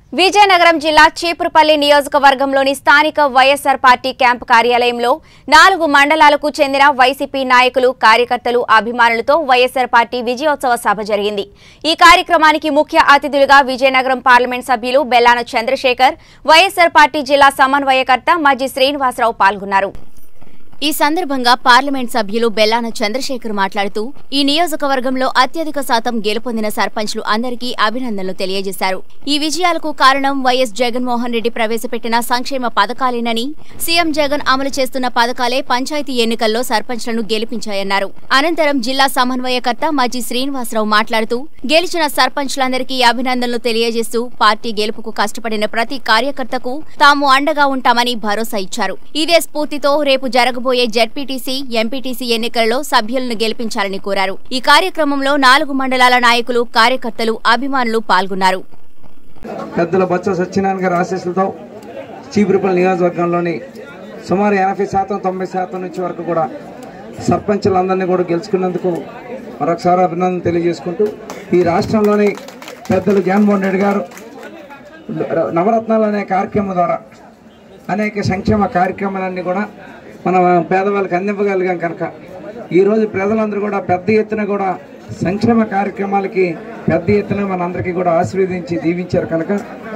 విజయనగరం జిల్లా చీపురుపల్లి నియోజకవర్గంలోని స్థానిక వైఎస్సార్ పార్టీ క్యాంపు కార్యాలయంలో నాలుగు మండలాలకు చెందిన వైసీపీ నాయకులు కార్యకర్తలు అభిమానులతో వైఎస్సార్ పార్టీ విజయోత్సవ సభ జరిగింది ఈ కార్యక్రమానికి ముఖ్య అతిథులుగా విజయనగరం పార్లమెంట్ సభ్యులు బెల్లాన చంద్రశేఖర్ వైఎస్సార్ పార్టీ జిల్లా సమన్వయకర్త మజ్జి శ్రీనివాసరావు పాల్గొన్నారు ఈ సందర్భంగా పార్లమెంట్ సభ్యులు బెల్లాన చంద్రశేఖర్ మాట్లాడుతూ ఈ నియోజకవర్గంలో అత్యధిక శాతం గెలుపొందిన సర్పంచ్లు అందరికీ అభినందనలు తెలియజేశారు ఈ విజయాలకు కారణం వైఎస్ జగన్మోహన్ రెడ్డి ప్రవేశపెట్టిన సంక్షేమ పథకాలేనని సీఎం జగన్ అమలు చేస్తున్న పథకాలే పంచాయతీ ఎన్నికల్లో సర్పంచ్లను గెలిపించాయన్నారు అనంతరం జిల్లా సమన్వయకర్త మజ్జి శ్రీనివాసరావు మాట్లాడుతూ గెలిచిన సర్పంచ్లందరికీ అభినందనలు తెలియజేస్తూ పార్టీ గెలుపుకు కష్టపడిన ప్రతి కార్యకర్తకు తాము అండగా ఉంటామని భరోసా ఇచ్చారు ఇదే స్ఫూర్తితో రేపు జరగబోయే జడ్పీటీసీ ఎంపీటీసీ ఎన్నికల్లో సభ్యులను గెలిపించాలని కోరారు ఈ కార్యక్రమంలో నాలుగు మండలాల నాయకులు కార్యకర్తలు అభిమానులు పాల్గొన్నారు పెద్దల బొత్స సత్యనారాయణ గారి ఆశీస్సులతో చీపురుపల్లి నియోజకవర్గంలోని సుమారు ఎనభై శాతం తొంభై శాతం నుంచి వరకు కూడా సర్పంచులందరినీ కూడా గెలుచుకున్నందుకు మరొకసారి అభినందన తెలియజేసుకుంటూ ఈ రాష్ట్రంలోని పెద్దలు జగన్మోహన్ రెడ్డి గారు నవరత్నాలు అనే కార్యక్రమం ద్వారా అనేక సంక్షేమ కార్యక్రమాలన్నీ కూడా మనం పేదవాళ్ళకి అందింపగలిగాం కనుక ఈరోజు ప్రజలందరూ కూడా పెద్ద ఎత్తున కూడా సంక్షేమ కార్యక్రమాలకి పెద్ద ఎత్తున మనందరికీ కూడా ఆశీర్వదించి దీవించారు కనుక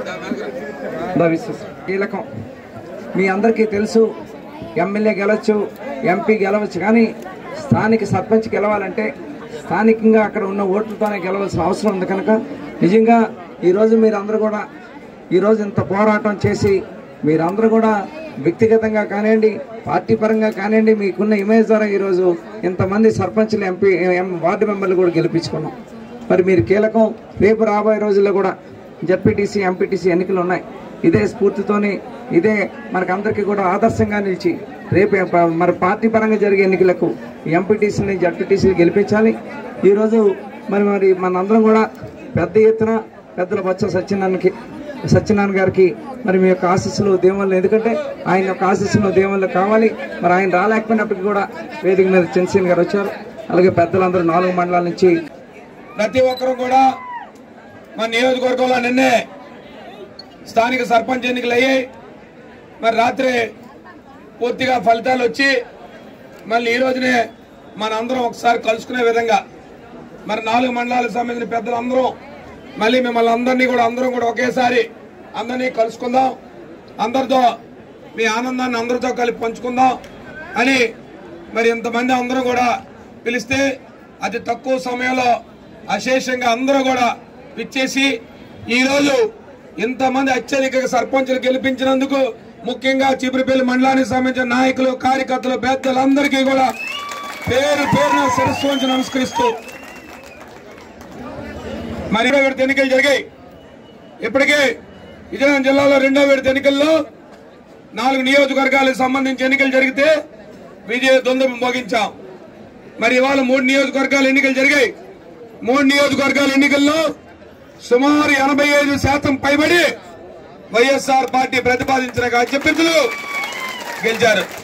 దా విశ్వాసం. కీలకం మీ అందరికీ తెలుసు ఎమ్మెల్యే గెలవచ్చు ఎంపీ గెలవచ్చు కానీ స్థానిక సర్పంచ్ గెలవాలంటే స్థానికంగా అక్కడ ఉన్న ఓట్లతోనే గెలవాల్సిన అవసరం ఉంది కనుక నిజంగా ఈరోజు మీరందరూ కూడా ఈరోజు ఇంత పోరాటం చేసి మీరందరూ కూడా వ్యక్తిగతంగా కానివ్వండి పార్టీ పరంగా కానివ్వండి మీకున్న ఇమేజ్ ద్వారా ఈరోజు ఇంతమంది సర్పంచ్లు ఎంపీ ఎం- వార్డు మెంబర్లు కూడా గెలిపించుకున్నాం మరి మీరు కీలకం రేపు రాబోయే రోజుల్లో కూడా జడ్పీటీసీ ఎంపీటీసీ ఎన్నికలు ఉన్నాయి ఇదే స్ఫూర్తితోని ఇదే మనకందరికీ కూడా ఆదర్శంగా నిలిచి రేపు ప- మరి పార్టీ పరంగా జరిగే ఎన్నికలకు ఎంపీటీసీని జడ్పీటీసీలు గెలిపించాలి ఈరోజు మరి మరి మనందరం కూడా పెద్ద ఎత్తున పెద్దల బొత్స సత్యనారాయణకి సత్యనారాయణ గారికి మరి మీ యొక్క ఆశీస్సులు దేవుళ్ళు ఎందుకంటే ఆయన యొక్క ఆశీస్సులు దేవుళ్ళు కావాలి మరి ఆయన రాలేకపోయినప్పటికీ కూడా వేదిక మీద చంద్రసేన్ గారు వచ్చారు అలాగే పెద్దలందరూ నాలుగు మండలాల నుంచి ప్రతి ఒక్కరూ కూడా మన నియోజకవర్గంలో నిన్నే స్థానిక సర్పంచ్ ఎన్నికలు అయ్యాయి మరి రాత్రి పూర్తిగా ఫలితాలు వచ్చి మళ్ళీ ఈ రోజునే మన అందరం ఒకసారి కలుసుకునే విధంగా మరి నాలుగు మండలాలకు సంబంధించిన పెద్దలందరూ మళ్ళీ మిమ్మల్ని అందరినీ కూడా అందరం కూడా ఒకేసారి అందరినీ కలుసుకుందాం అందరితో మీ ఆనందాన్ని అందరితో కలిపి పంచుకుందాం అని మరి ఇంతమంది అందరూ కూడా పిలిస్తే అతి తక్కువ సమయంలో అశేషంగా అందరూ కూడా పిచ్చేసి ఈరోజు ఇంతమంది అత్యధిక సర్పంచులు గెలిపించినందుకు ముఖ్యంగా చీపురుపల్లి మండలానికి సంబంధించిన నాయకులు కార్యకర్తలు పెద్దలందరికీ కూడా పేరు పేరున శిరస్సు వంచి నమస్కరిస్తూ మరి ఇరవై విడత ఎన్నికలు జరిగాయి ఇప్పటికే విజయనగరం జిల్లాలో రెండో విడత ఎన్నికల్లో నాలుగు నియోజకవర్గాలకు సంబంధించి ఎన్నికలు జరిగితే విజయ దొందం మోగించాం మరి ఇవాళ మూడు నియోజకవర్గాల ఎన్నికలు జరిగాయి మూడు నియోజకవర్గాల ఎన్నికల్లో సుమారు ఎనభై ఐదు శాతం పైబడి వైఎస్ఆర్ పార్టీ ప్రతిపాదించిన అభ్యర్థులు గెలిచారు